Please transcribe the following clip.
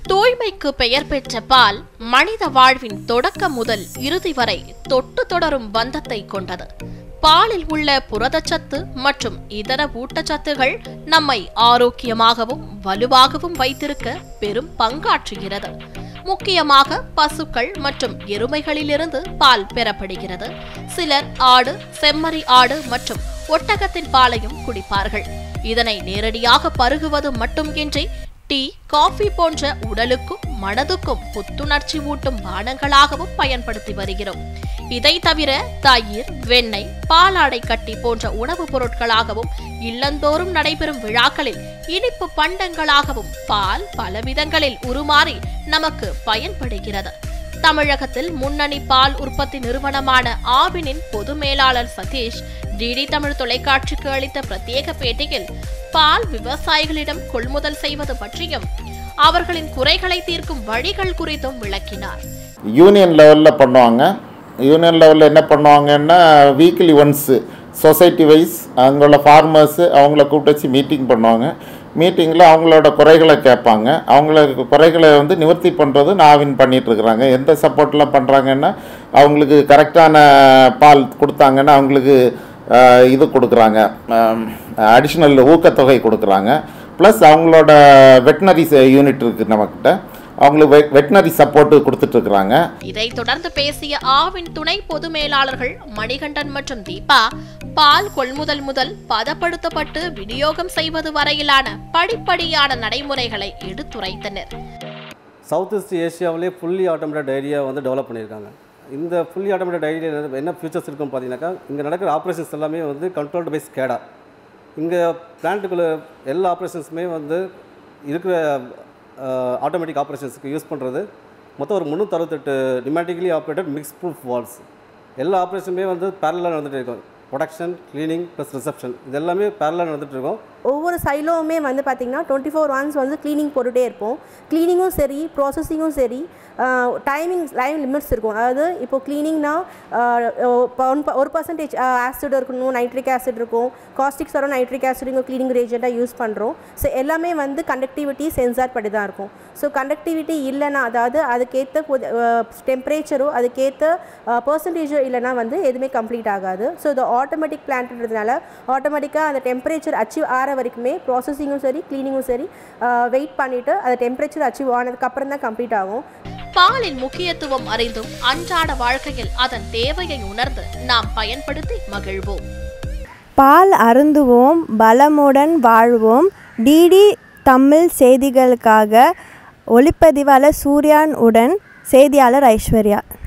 தூய்மைக்கு பெயர் பெற்ற பால் மனித வாழ்வின் தொடக்கம் முதல் இறுதி வரை தொட்டு தொடரும் பந்தத்தை கொண்டது பாலில் உள்ள புரதச்சத்து மற்றும் இதர ஊட்டச்சத்துகள் நம்மை ஆரோக்கியமாகவும் வலுவாகவும் வைத்திருக்க பெரும் பங்காற்றுகிறது முக்கியமாக பசுக்கள் மற்றும் எருமைகளிலிருந்து பால் பெறப்படுகிறது சிலர் ஆடு செம்மறி ஆடு மற்றும் ஒட்டகத்தின் பாலையும் குடிப்பார்கள் இதனை நேரடியாக பருகுவது மட்டுமின்றி டீ காஃபி போன்ற உடலுக்கும் மனதுக்கும் புத்துணர்ச்சி ஊட்டும் பானங்களாகவும் பயன்படுத்தி வருகிறோம் இதை தவிர தயிர் வெண்ணெய் பாலாடை கட்டி போன்ற உணவுப் பொருட்களாகவும் இல்லந்தோறும் நடைபெறும் விழாக்களில் இனிப்பு பண்டங்களாகவும் பால் பல விதங்களில் உருமாறி நமக்கு பயன்படுகிறது தமிழகத்தில் முன்னணி பால் உற்பத்தி நிறுவனமான ஆவினின் பொது மேலாளர் சதீஷ் டிடி தமிழ் தொலைக்காட்சிக்கு அளித்த பிரத்யேக பேட்டியில் பால் விவசாயிகளிடம் கொள்முதல் செய்வது பற்றியும் அவர்களின் குறைகளை தீர்க்கும் வழிகள் குறித்தும் விளக்கினார் யூனியன் லெவலில் பண்ணுவாங்க யூனியன் லெவலில் என்ன பண்ணுவாங்கன்னா வீக்லி ஒன்ஸு சொசைட்டி வைஸ் அங்குள்ள ஃபார்மர்ஸு அவங்கள கூப்பிட்டு வச்சு மீட்டிங் பண்ணுவாங்க மீட்டிங்கில் அவங்களோட குறைகளை கேட்பாங்க அவங்களுக்கு குறைகளை வந்து நிவர்த்தி பண்ணுறது நாவின் பண்ணிகிட்ருக்குறாங்க எந்த சப்போர்ட்லாம் பண்ணுறாங்கன்னா அவங்களுக்கு கரெக்டான பால் கொடுத்தாங்கன்னா அவங்களுக்கு ஆஹ், இது கொடுக்குறாங்க அடிஷ்னல் ஊக்கத்தொகை கொடுக்குறாங்க ப்ளஸ் அவங்களோட வெட்டினரி யூனிட் இருக்குது நம்மக்கிட்ட அவங்களுக்கு வெட்டினரி சப்போர்ட்டு கொடுத்துட்ருக்குறாங்க இதைத் தொடர்ந்து பேசிய ஆவின் துணை பொது மேலாளர்கள் மணிகண்டன் மற்றும் தீபா பால் கொள்முதல் முதல் பதப்படுத்தப்பட்டு விநியோகம் செய்வது வரையிலான படிப்படியான நடைமுறைகளை எடுத்துரைத்தனர் சவுத் ஈஸ்ட் ஏஷியாவிலே ஃபுல்லி ஆட்டோமேட்டட் டைரியா வந்து டெவலப் பண்ணியிருக்காங்க இந்த ஃபுல்லி ஆட்டோமேட்டட் டைரியில் என்ன ஃபியூச்சர்ஸ் இருக்குன்னு பார்த்தீங்கன்னாக்கா இங்கே நடக்கிற ஆப்ரேஷன்ஸ் எல்லாமே வந்து கண்ட்ரோல்டு பை ஸ்கேடா இங்கே பிளான்ட்டுக்குள்ள எல்லா ஆப்ரேஷன்ஸுமே வந்து இருக்கிற ஆட்டோமேட்டிக் ஆப்ரேஷன்ஸுக்கு யூஸ் பண்ணுறது மொத்தம் ஒரு முந்நூற்றறுபத்தெட்டு pneumatically operated mix proof valves எல்லா ஆப்ரேஷனுமே வந்து பேரலாக நடந்துகிட்டு இருக்கும் ப்ரொடக்ஷன் க்ளீனிங் ப்ளஸ் ரிசப்ஷன் இது எல்லாமே பேரலாக நடந்துகிட்டு இருக்கும் ஒவ்வொரு சைலோவுமே வந்து பார்த்திங்கன்னா டுவெண்ட்டி ஃபோர் ஒன்ஸ் வந்து க்ளீனிங் போட்டுகிட்டே இருப்போம் க்ளீனிங்கும் சரி ப்ராசஸிங்கும் சரி டைமிங் டைம் லிமிட்ஸ் இருக்கும் அதாவது இப்போ க்ளீனிங்னா ஒன் ஒரு பர்சன்டேஜ் ஆசிட் இருக்கணும் நைட்ரிக் ஆசிட் இருக்கும் காஸ்டிக் சரம் நைட்ரிக் ஆசிட் இங்கே க்ளீனிங் ரேஜெண்ட்டாக யூஸ் பண்ணுறோம் ஸோ எல்லாமே வந்து கண்டக்டிவிட்டி சென்சார் படி தான் இருக்கும் ஸோ கண்டக்டிவிட்டி இல்லைன்னா அதாவது அதுக்கேற்ற டெம்பரேச்சரோ அதுக்கேற்ற பர்சன்டேஜோ இல்லைன்னா வந்து எதுவுமே கம்ப்ளீட் ஆகாது ஸோ இது ஆட்டோமேட்டிக் பிளான்ட்ன்றதுனால ஆட்டோமேட்டிக்காக அந்த டெம்பரேச்சர் அச்சீவ் ஆகிற வரைக்குமே ப்ராசஸிங்கும் சரி க்ளீனிங்கும் சரி வெயிட் பண்ணிவிட்டு அந்த டெம்பரேச்சர் அச்சீவ் ஆனதுக்கப்புறம் தான் கம்ப்ளீட் ஆகும் பாலின் முக்கியத்துவம் அறிந்தும் அன்றாட வாழ்க்கையில் அதன் தேவையை உணர்ந்து நாம் பயன்படுத்தி மகிழ்வோம் பால் அருந்துவோம் பலமுடன் வாழ்வோம் டிடி தமிழ் செய்திகளுக்காக ஒளிப்பதிவாளர் சூர்யான் உடன் செய்தியாளர் ஐஸ்வர்யா